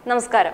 നമസ്കാരം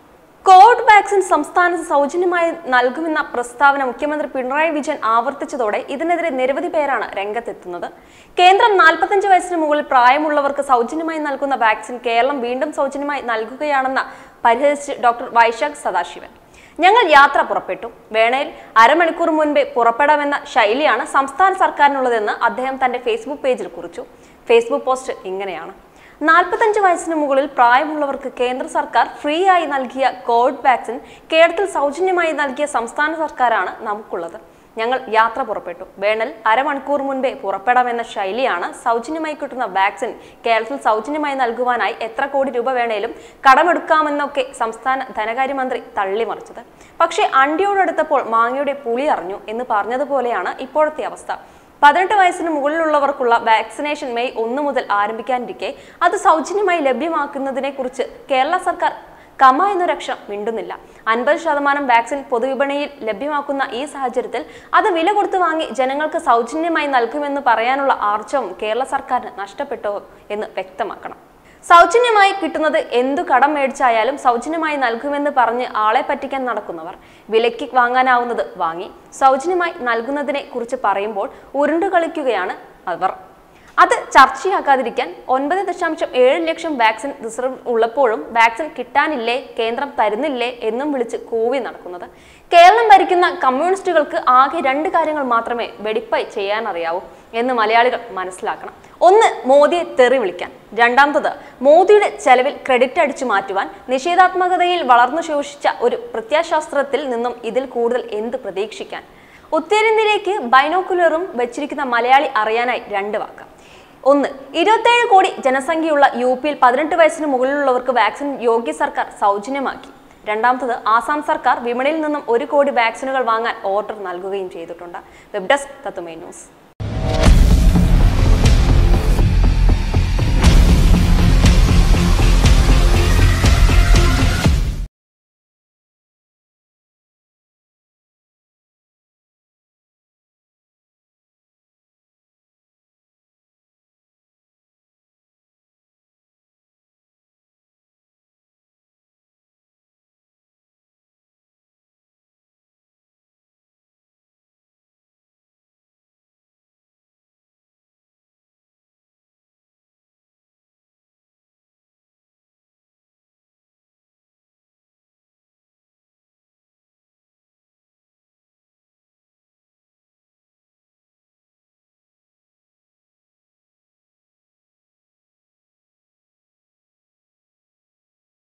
Covid vaccine സംസ്ഥാനത്ത് സൗജന്യമായി നൽകുമെന്ന പ്രസ്താവന മുഖ്യമന്ത്രി പിണറായി വിജയൻ ആവർത്തിച്ചതോടെ ഇതിനെതിരെ നിരവധി പേരാണ് രംഗത്തെത്തുന്നത് കേന്ദ്രം നാൽപ്പത്തഞ്ച് വയസ്സിന് മുകളിൽ പ്രായമുള്ളവർക്ക് സൗജന്യമായി നൽകുന്ന വാക്സിൻ കേരളം വീണ്ടും സൗജന്യമായി നൽകുകയാണെന്ന് പരിഹരിച്ച് ഡോക്ടർ വൈശാഖ് സദാശിവൻ ഞങ്ങൾ യാത്ര പുറപ്പെട്ടു വേണയിൽ അരമണിക്കൂർ മുൻപേ പുറപ്പെടാമെന്ന ശൈലിയാണ് സംസ്ഥാന സർക്കാരിനുള്ളതെന്ന് അദ്ദേഹം തന്റെ ഫേസ്ബുക്ക് പേജിൽ കുറിച്ചു ഫേസ്ബുക്ക് പോസ്റ്റ് ഇങ്ങനെയാണ് നാൽപ്പത്തഞ്ച് വയസ്സിന് മുകളിൽ പ്രായമുള്ളവർക്ക് കേന്ദ്ര സർക്കാർ ഫ്രീ ആയി നൽകിയ കോവിഡ് വാക്സിൻ കേരളത്തിൽ സൗജന്യമായി നൽകിയ സംസ്ഥാന സർക്കാരാണ് നമുക്കുള്ളത് ഞങ്ങൾ യാത്ര പുറപ്പെട്ടു വേണൽ അരമണിക്കൂർ മുൻപേ പുറപ്പെടാമെന്ന ശൈലിയാണ് സൗജന്യമായി കിട്ടുന്ന വാക്സിൻ കേരളത്തിൽ സൗജന്യമായി നൽകുവാനായി എത്ര കോടി രൂപ വേണേലും കടമെടുക്കാമെന്നൊക്കെ സംസ്ഥാന ധനകാര്യമന്ത്രി തള്ളിമറിച്ചത് പക്ഷേ അണ്ടിയോടടുത്തപ്പോൾ മാങ്ങയുടെ പുളി അറിഞ്ഞു എന്ന് പറഞ്ഞതുപോലെയാണ് ഇപ്പോഴത്തെ അവസ്ഥ പതിനെട്ട് വയസ്സിന് മുകളിലുള്ളവർക്കുള്ള വാക്സിനേഷൻ മെയ് ഒന്ന് മുതൽ ആരംഭിക്കാനിരിക്കെ അത് സൗജന്യമായി ലഭ്യമാക്കുന്നതിനെ കുറിച്ച് കേരള സർക്കാർ കമ എന്നൊരക്ഷരം മിണ്ടുന്നില്ല അൻപത് ശതമാനം വാക്സിൻ പൊതുവിപണിയിൽ ലഭ്യമാക്കുന്ന ഈ സാഹചര്യത്തിൽ അത് വില കൊടുത്ത് വാങ്ങി ജനങ്ങൾക്ക് സൗജന്യമായി നൽകുമെന്ന് പറയാനുള്ള ആർജവം കേരള സർക്കാരിന് നഷ്ടപ്പെട്ടോ എന്ന് വ്യക്തമാക്കണം സൗജന്യമായി കിട്ടുന്നത് എന്തു കടം മേടിച്ചായാലും സൗജന്യമായി നൽകുമെന്ന് പറഞ്ഞ് ആളെ പറ്റിക്കാൻ നടക്കുന്നവർ വിലയ്ക്ക് വാങ്ങാനാവുന്നത് വാങ്ങി സൗജന്യമായി നൽകുന്നതിനെ കുറിച്ച് പറയുമ്പോൾ ഉരുണ്ടു കളിക്കുകയാണ് അവർ അത് ചർച്ചയാക്കാതിരിക്കാൻ ഒൻപത് ദശാംശം ഏഴ് ലക്ഷം വാക്സിൻ റിസർവ് ഉള്ളപ്പോഴും വാക്സിൻ കിട്ടാനില്ലേ കേന്ദ്രം തരുന്നില്ലേ എന്നും വിളിച്ച് കൂവി നടക്കുന്നത് കേരളം ഭരിക്കുന്ന കമ്മ്യൂണിസ്റ്റുകൾക്ക് ആകെ രണ്ട് കാര്യങ്ങൾ മാത്രമേ വെടിപ്പായി ചെയ്യാനറിയാവൂ എന്ന് മലയാളികൾ മനസ്സിലാക്കണം ഒന്ന് മോദിയെ തെറി വിളിക്കാൻ രണ്ടാമത്തത് മോദിയുടെ ചെലവിൽ ക്രെഡിറ്റ് അടിച്ചു മാറ്റുവാൻ നിഷേധാത്മകതയിൽ വളർന്നു ശോഷിച്ച ഒരു പ്രത്യാശാസ്ത്രത്തിൽ നിന്നും ഇതിൽ കൂടുതൽ എന്ത് പ്രതീക്ഷിക്കാൻ ഉത്തരേന്ത്യയിലേക്ക് ബൈനോക്കുലറും വെച്ചിരിക്കുന്ന മലയാളി അറിയാനായി രണ്ട് വാക്ക് ഒന്ന് ഇരുപത്തേഴ് കോടി ജനസംഖ്യയുള്ള യു പിയിൽ പതിനെട്ട് വയസ്സിന് മുകളിലുള്ളവർക്ക് വാക്സിൻ യോഗ്യ സർക്കാർ സൗജന്യമാക്കി രണ്ടാമത്തത് ആസാം സർക്കാർ വിപണിയിൽ നിന്നും ഒരു കോടി വാക്സിനുകൾ വാങ്ങാൻ ഓർഡർ നൽകുകയും ചെയ്തിട്ടുണ്ട് വെബ് ഡെസ്ക് തത്തുമേ ന്യൂസ്